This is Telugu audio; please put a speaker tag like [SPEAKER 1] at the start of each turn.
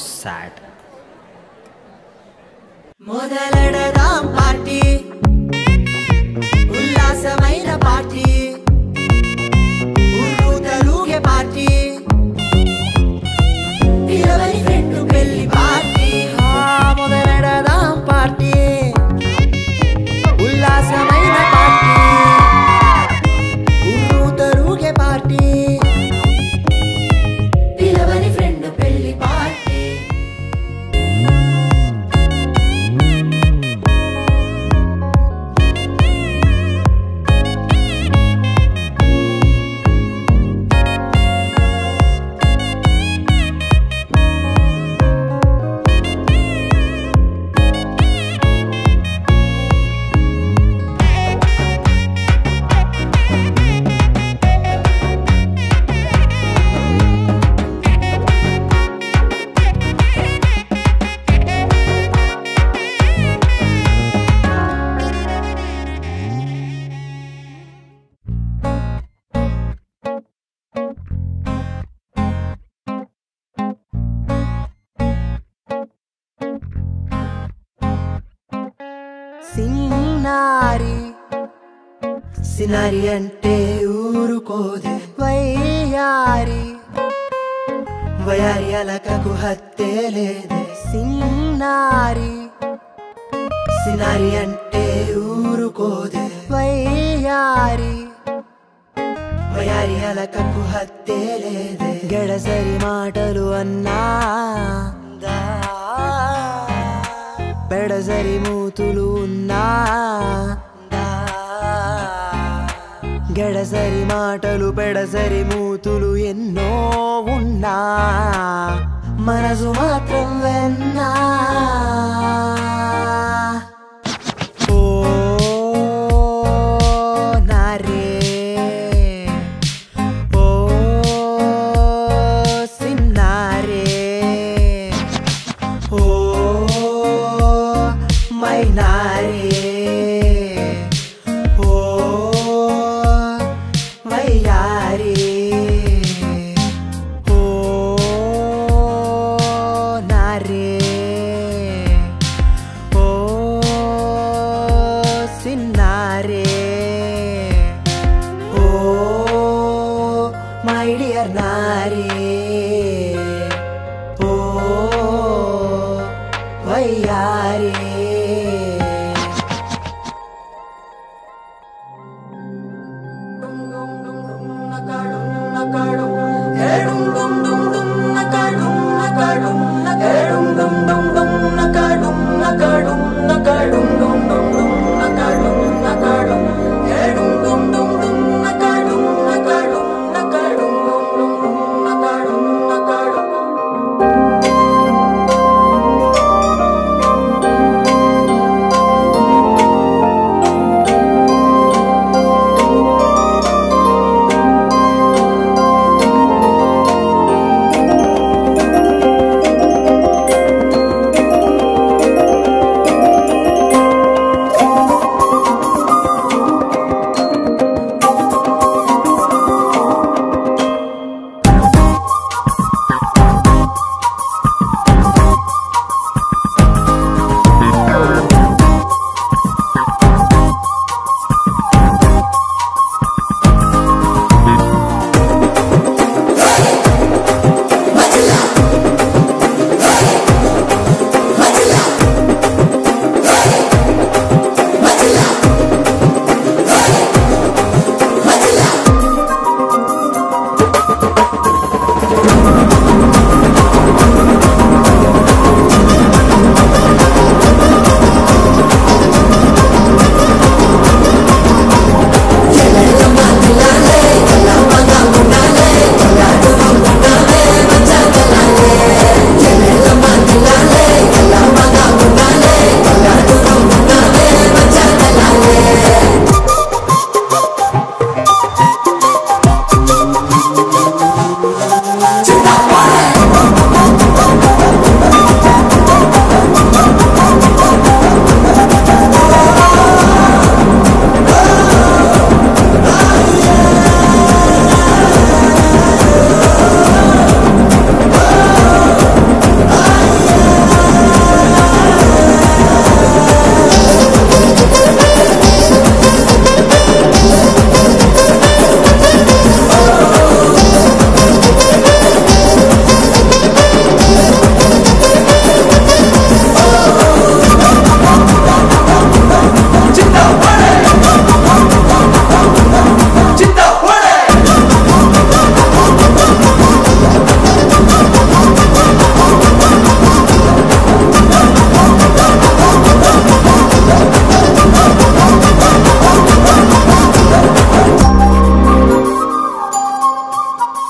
[SPEAKER 1] సాడ్
[SPEAKER 2] మొదలెడదాం పార్టీ ఉల్లాసమైన పార్టీ ఉర్రు తలూగే పార్టీ పిలవని ఫ్రెండ్ పెళ్లి పార్టీ ఆ, మొదలెడదాం పార్టీ ఉల్లాసమైన పార్టీ ఉర్రు తలూగే పార్టీ పిలవని ఫ్రెండ్ పెళ్లి పార్టీ సిన్నారి సినారి అంటే ఊరుకోదే వయ్యారి వయారి అలకకు హత్తే లేదే సిన్నారి సినారి అంటే ఊరుకోదే వయ్యారి వయారి అలకకు హత్తే లేదే గడసరి మాటలు అన్నా పెడసరి మూతులు ఉన్నా గడసరి మాటలు పెడసరి మూతులు ఎన్నో ఉన్నా మనసు మాత్రం వెన్నా ఓ నారే ఓ సిన్నారే ఓ మైనారే ఓ వయ్యారే ఓ నారే ఓ సిన్నారే ఓ మై డియర్ నారే ఓ వయ్యారే ఏడుం డుం డుం డుం నకడుం నకడుం నకడుం